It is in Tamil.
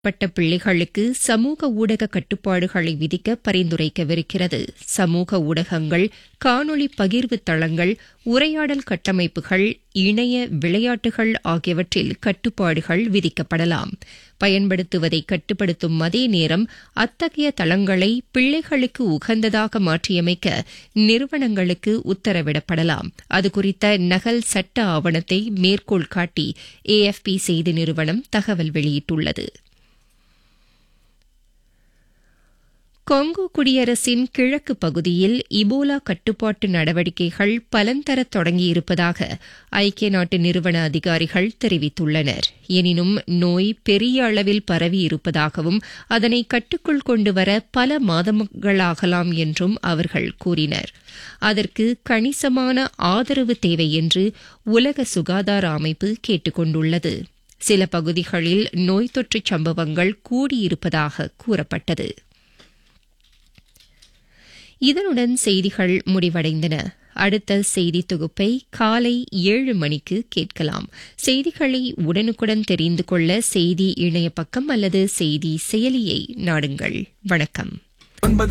பட்ட பிள்ளைகளுக்கு சமூக ஊடக கட்டுப்பாடுகளை விதிக்க பரிந்துரைக்கவிருக்கிறது சமூக ஊடகங்கள் காணொளி பகிர்வு தளங்கள் உரையாடல் கட்டமைப்புகள் இணைய விளையாட்டுகள் ஆகியவற்றில் கட்டுப்பாடுகள் விதிக்கப்படலாம் பயன்படுத்துவதை கட்டுப்படுத்தும் அதே நேரம் அத்தகைய தளங்களை பிள்ளைகளுக்கு உகந்ததாக மாற்றியமைக்க நிறுவனங்களுக்கு உத்தரவிடப்படலாம் அது குறித்த நகல் சட்ட ஆவணத்தை மேற்கோள் காட்டி ஏஎஃப்பி செய்தி நிறுவனம் தகவல் வெளியிட்டுள்ளது கொங்கோ குடியரசின் கிழக்கு பகுதியில் இபோலா கட்டுப்பாட்டு நடவடிக்கைகள் பலன் தரத் தொடங்கியிருப்பதாக ஐக்கிய நாட்டு நிறுவன அதிகாரிகள் தெரிவித்துள்ளனர் எனினும் நோய் பெரிய அளவில் பரவியிருப்பதாகவும் அதனை கட்டுக்குள் கொண்டுவர பல மாதங்களாகலாம் என்றும் அவர்கள் கூறினர் அதற்கு கணிசமான ஆதரவு தேவை என்று உலக சுகாதார அமைப்பு கேட்டுக் கொண்டுள்ளது சில பகுதிகளில் நோய் தொற்று சம்பவங்கள் கூடியிருப்பதாக கூறப்பட்டது இதனுடன் செய்திகள் முடிவடைந்தன அடுத்த செய்தி தொகுப்பை காலை ஏழு மணிக்கு கேட்கலாம் செய்திகளை உடனுக்குடன் தெரிந்து கொள்ள செய்தி இணைய பக்கம் அல்லது செய்தி செயலியை நாடுங்கள் வணக்கம் ஒன்பது